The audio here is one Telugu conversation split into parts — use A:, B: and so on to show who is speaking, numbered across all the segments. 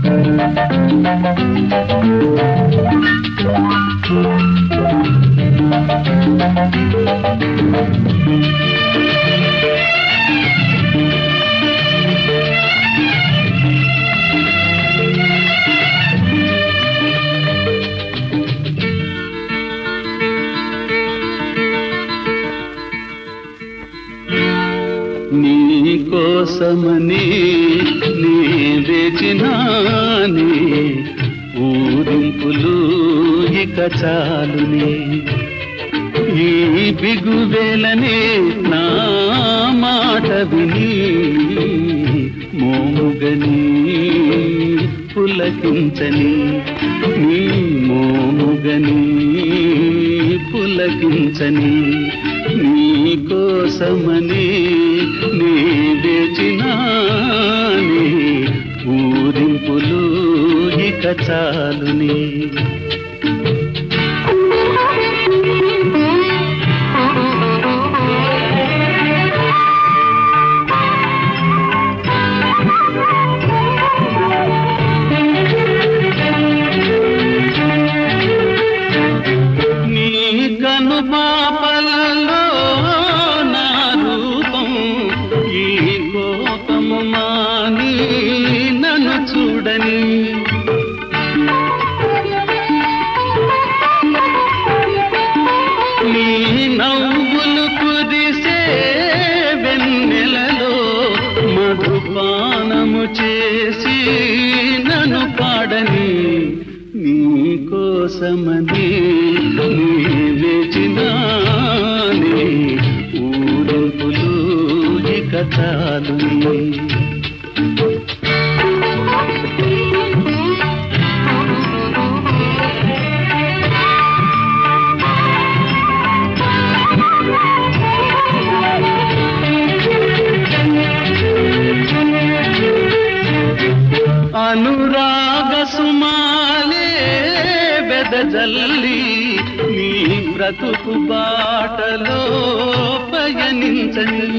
A: నీ కోసమని నీ వేచినాని ఊరింపులు ఇక చాలుని ఈ బిగువేలని నా మాట విని మోముగని పులకించని నీ మోముగని పులకించని నీ కోసమని నీ వేచినాని ఊరింపులు ఇక చాలుని నీ కను పాపలలో నా రూపం ఈ కోపము మాని నన్ను చూడని నీ నవ్వులు కుదిసే వెన్నెలలో మధుపానము చేసి నన్ను పాడని నీ కోసమని నీ వేచినాని ఊరంపులు ఇక చాలుని అనురాగ సుమాలే వెదజల్లి నీ బ్రతుకు బాటలో పయనించని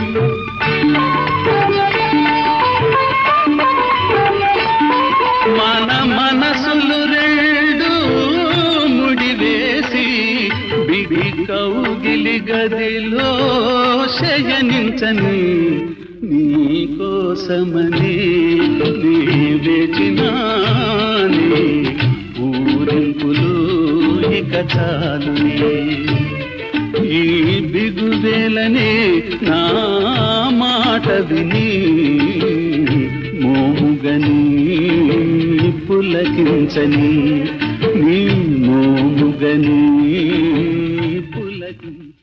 A: మన మనసులు రెండు ముడివేసి బిడి కౌగిలి గదిలో శయనించని నీ కోసమని నీ వేచినాని ఊరింపులు ఇక చాలుని ఈ బిగువేలని నా మాట విని మోముగని పులకించని నీ మోముగని పులకించని